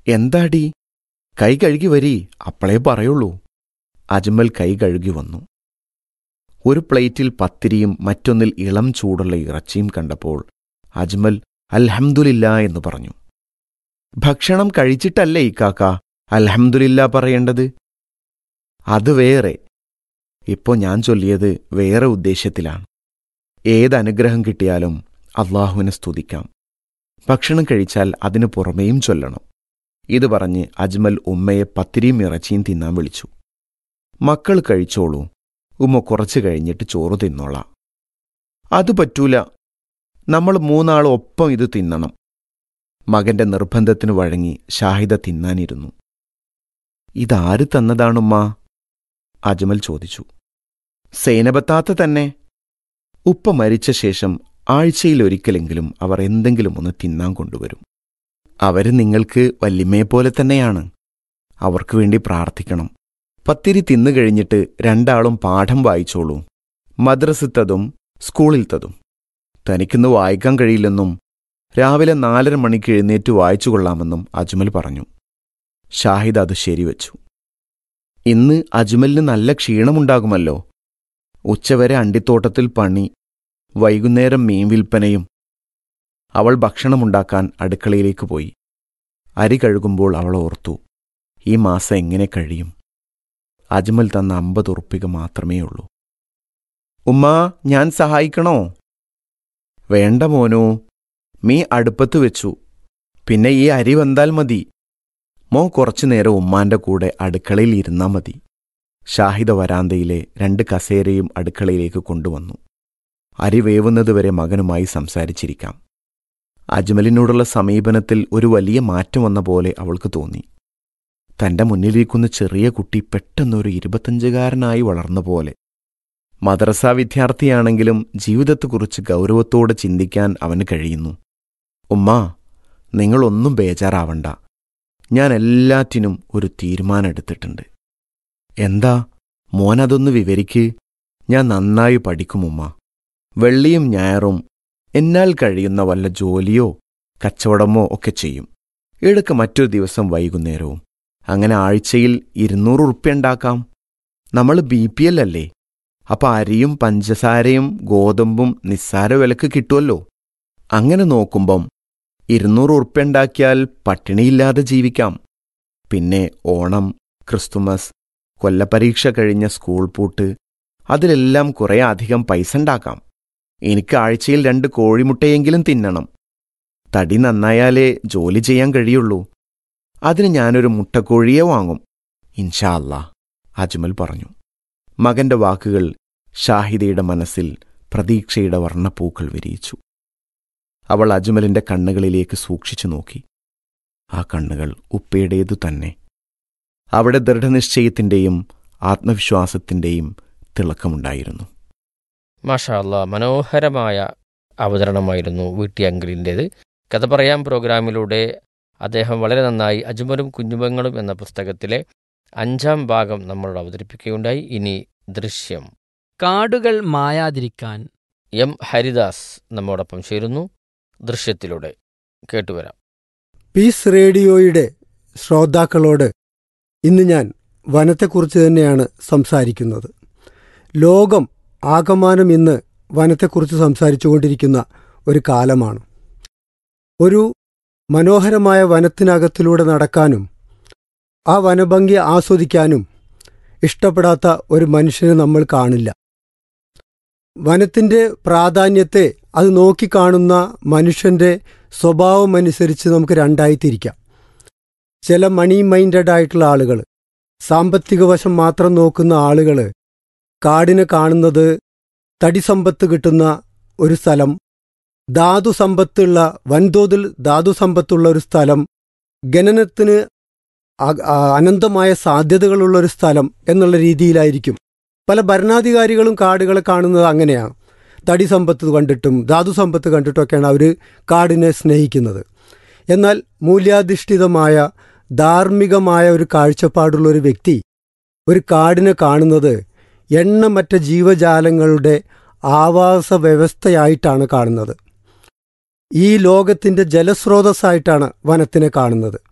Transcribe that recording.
എന്താടി കൈ കഴുകി വരി അപ്പളേ പറയുള്ളൂ അജ്മൽ കൈ കഴുകി വന്നു ഒരു പ്ലേറ്റിൽ പത്തിരിയും മറ്റൊന്നിൽ ഇളം ചൂടുള്ള ഇറച്ചിയും കണ്ടപ്പോൾ അജ്മൽ അൽഹംദുലില്ല എന്ന് പറഞ്ഞു ഭക്ഷണം കഴിച്ചിട്ടല്ലേ ഇക്കാക്ക അൽഹംദുലില്ല പറയേണ്ടത് അത് വേറെ ഇപ്പോ ഞാൻ ചൊല്ലിയത് വേറെ ഉദ്ദേശ്യത്തിലാണ് ഏത് അനുഗ്രഹം കിട്ടിയാലും അള്ളാഹുവിനെ സ്തുതിക്കാം ഭക്ഷണം കഴിച്ചാൽ അതിനു പുറമേയും ചൊല്ലണം ഇത് പറഞ്ഞ് അജ്മൽ ഉമ്മയെ പത്തിരിയും ഇറച്ചിയും തിന്നാൻ വിളിച്ചു മക്കൾ കഴിച്ചോളൂ ഉമ്മ കുറച്ചു കഴിഞ്ഞിട്ട് ചോറ് തിന്നോളാം അത് പറ്റൂല നമ്മൾ മൂന്നാൾ ഒപ്പം ഇത് തിന്നണം മകന്റെ നിർബന്ധത്തിന് വഴങ്ങി ഷാഹിദ തിന്നാനിരുന്നു ഇതാര് തന്നതാണുമ്മ അജ്മൽ ചോദിച്ചു സേനബത്താത്ത തന്നെ ഉപ്പ മരിച്ച ശേഷം ആഴ്ചയിലൊരിക്കലെങ്കിലും അവർ എന്തെങ്കിലും ഒന്ന് തിന്നാൻ കൊണ്ടുവരും അവര് നിങ്ങൾക്ക് വല്യമ്മയെപ്പോലെ തന്നെയാണ് അവർക്ക് വേണ്ടി പ്രാർത്ഥിക്കണം പത്തിരി തിന്നു കഴിഞ്ഞിട്ട് രണ്ടാളും പാഠം വായിച്ചോളൂ മദ്രസത്തതും സ്കൂളിലത്തതും തനിക്കിന്ന് വായിക്കാൻ കഴിയില്ലെന്നും രാവിലെ നാലര മണിക്ക് എഴുന്നേറ്റ് വായിച്ചു കൊള്ളാമെന്നും അജ്മൽ പറഞ്ഞു ഷാഹിദ് അത് ശരിവച്ചു ഇന്ന് അജ്മലിന് നല്ല ക്ഷീണമുണ്ടാകുമല്ലോ ഉച്ചവരെ അണ്ടിത്തോട്ടത്തിൽ പണി വൈകുന്നേരം മീൻ വിൽപ്പനയും അവൾ ഭക്ഷണമുണ്ടാക്കാൻ അടുക്കളയിലേക്ക് പോയി അരി കഴുകുമ്പോൾ അവൾ ഓർത്തു ഈ മാസം എങ്ങനെ കഴിയും അജ്മൽ തന്ന അമ്പത് ഉറുപ്പിക മാത്രമേ ഉള്ളൂ ഉമ്മാ ഞാൻ സഹായിക്കണോ വേണ്ട മോനു മീ അടുപ്പത്ത് വെച്ചു പിന്നെ ഈ അരി വന്താൽ മതി മോ കുറച്ചു നേരം ഉമ്മാന്റെ കൂടെ അടുക്കളയിൽ ഇരുന്നാ മതി ഷാഹിദ വരാന്തയിലെ രണ്ട് കസേരയും അടുക്കളയിലേക്ക് കൊണ്ടുവന്നു അരി വേവുന്നതുവരെ മകനുമായി സംസാരിച്ചിരിക്കാം അജ്മലിനോടുള്ള സമീപനത്തിൽ ഒരു വലിയ മാറ്റം വന്ന പോലെ അവൾക്ക് തോന്നി തന്റെ മുന്നിലിരിക്കുന്ന ചെറിയ കുട്ടി പെട്ടെന്നൊരു ഇരുപത്തഞ്ചുകാരനായി വളർന്ന പോലെ മദ്രസ വിദ്യാർത്ഥിയാണെങ്കിലും ജീവിതത്തെക്കുറിച്ച് ഗൗരവത്തോടെ ചിന്തിക്കാൻ അവന് കഴിയുന്നു ഉമ്മാ നിങ്ങളൊന്നും ബേജാറാവണ്ട ഞാൻ എല്ലാറ്റിനും ഒരു തീരുമാനമെടുത്തിട്ടുണ്ട് എന്താ മോനതൊന്ന് വിവരിക്ക് ഞാൻ നന്നായി പഠിക്കും ഉമ്മ വെള്ളിയും ഞായറും എന്നാൽ കഴിയുന്ന വല്ല ജോലിയോ കച്ചവടമോ ഒക്കെ ചെയ്യും ഇടക്ക് മറ്റൊരു ദിവസം വൈകുന്നേരവും അങ്ങനെ ആഴ്ചയിൽ ഇരുന്നൂറ് ഉറുപ്പ്യ ഉണ്ടാക്കാം നമ്മൾ ബി പി എൽ അല്ലേ അപ്പൊ അരിയും പഞ്ചസാരയും ഗോതമ്പും നിസ്സാര വിലക്ക് കിട്ടുമല്ലോ അങ്ങനെ നോക്കുമ്പം ഇരുന്നൂറ് ഉറുപ്പ്യ ഉണ്ടാക്കിയാൽ പട്ടിണിയില്ലാതെ ജീവിക്കാം പിന്നെ ഓണം ക്രിസ്തുമസ് കൊല്ലപരീക്ഷ കഴിഞ്ഞ സ്കൂൾ പൂട്ട് അതിലെല്ലാം കുറേ അധികം പൈസ ഉണ്ടാക്കാം എനിക്ക് ആഴ്ചയിൽ രണ്ട് കോഴിമുട്ടയെങ്കിലും തിന്നണം തടി നന്നായാലേ ജോലി ചെയ്യാൻ കഴിയുള്ളൂ അതിന് ഞാനൊരു മുട്ടക്കോഴിയെ വാങ്ങും ഇൻഷാ അല്ലാ അജ്മൽ പറഞ്ഞു മകന്റെ വാക്കുകൾ ഷാഹിദയുടെ മനസ്സിൽ പ്രതീക്ഷയുടെ വർണ്ണപ്പൂക്കൾ വിരിയിച്ചു അവൾ അജ്മലിന്റെ കണ്ണുകളിലേക്ക് സൂക്ഷിച്ചു നോക്കി ആ കണ്ണുകൾ ഉപ്പയുടേതു തന്നെ അവിടെ ദൃഢനിശ്ചയത്തിന്റെയും ആത്മവിശ്വാസത്തിന്റെയും തിളക്കമുണ്ടായിരുന്നു മാഷാ അല്ലാ മനോഹരമായ അവതരണമായിരുന്നു വീട്ടി അങ്കിളിൻ്റേത് കഥ പറയാം പ്രോഗ്രാമിലൂടെ അദ്ദേഹം വളരെ നന്നായി അജ്മലും കുഞ്ഞുമങ്ങളും എന്ന പുസ്തകത്തിലെ അഞ്ചാം ഭാഗം നമ്മളോട് അവതരിപ്പിക്കുകയുണ്ടായി ഇനി ദൃശ്യം കാടുകൾ മായാതിരിക്കാൻ എം ഹരിദാസ് നമ്മോടൊപ്പം ചേരുന്നു ദൃശ്യത്തിലൂടെ കേട്ടുവരാം പീസ് റേഡിയോയുടെ ശ്രോതാക്കളോട് ഇന്ന് ഞാൻ വനത്തെക്കുറിച്ച് തന്നെയാണ് സംസാരിക്കുന്നത് ലോകം ആകമാനം ഇന്ന് വനത്തെക്കുറിച്ച് സംസാരിച്ചുകൊണ്ടിരിക്കുന്ന ഒരു കാലമാണ് ഒരു മനോഹരമായ വനത്തിനകത്തിലൂടെ നടക്കാനും ആ വനഭംഗി ആസ്വദിക്കാനും ഇഷ്ടപ്പെടാത്ത ഒരു മനുഷ്യനെ നമ്മൾ കാണില്ല വനത്തിൻ്റെ പ്രാധാന്യത്തെ അത് നോക്കിക്കാണുന്ന മനുഷ്യൻ്റെ സ്വഭാവമനുസരിച്ച് നമുക്ക് രണ്ടായി തിരിക്കാം ചില മണി മൈൻഡഡ് ആയിട്ടുള്ള ആളുകൾ സാമ്പത്തിക വശം മാത്രം നോക്കുന്ന ആളുകൾ കാടിനെ കാണുന്നത് തടിസമ്പത്ത് കിട്ടുന്ന ഒരു സ്ഥലം ധാതുസമ്പത്തുള്ള വൻതോതിൽ ധാതുസമ്പത്തുള്ള ഒരു സ്ഥലം ഖനനത്തിന് അ- ആ- അനന്തമായ സാധ്യതകളുള്ള ഒരു സ്ഥലം എന്നുള്ള രീതിയിലായിരിക്കും പല ഭരണാധികാരികളും കാടുകളെ കാണുന്നത് അങ്ങനെയാണ് തടി സമ്പത്ത് കണ്ടിട്ടും ധാതുസമ്പത്ത് കണ്ടിട്ടൊക്കെയാണ് അവർ കാടിനെ സ്നേഹിക്കുന്നത് എന്നാൽ മൂല്യാധിഷ്ഠിതമായ ധാർമ്മികമായ ഒരു കാഴ്ചപ്പാടുള്ള ഒരു വ്യക്തി ഒരു കാടിനെ കാണുന്നത് എണ്ണമറ്റ ജീവജാലങ്ങളുടെ ആവാസ വ്യവസ്ഥയായിട്ടാണ് കാണുന്നത് ഈ ലോകത്തിൻ്റെ ജലസ്രോതസ്സായിട്ടാണ് വനത്തിനെ കാണുന്നത്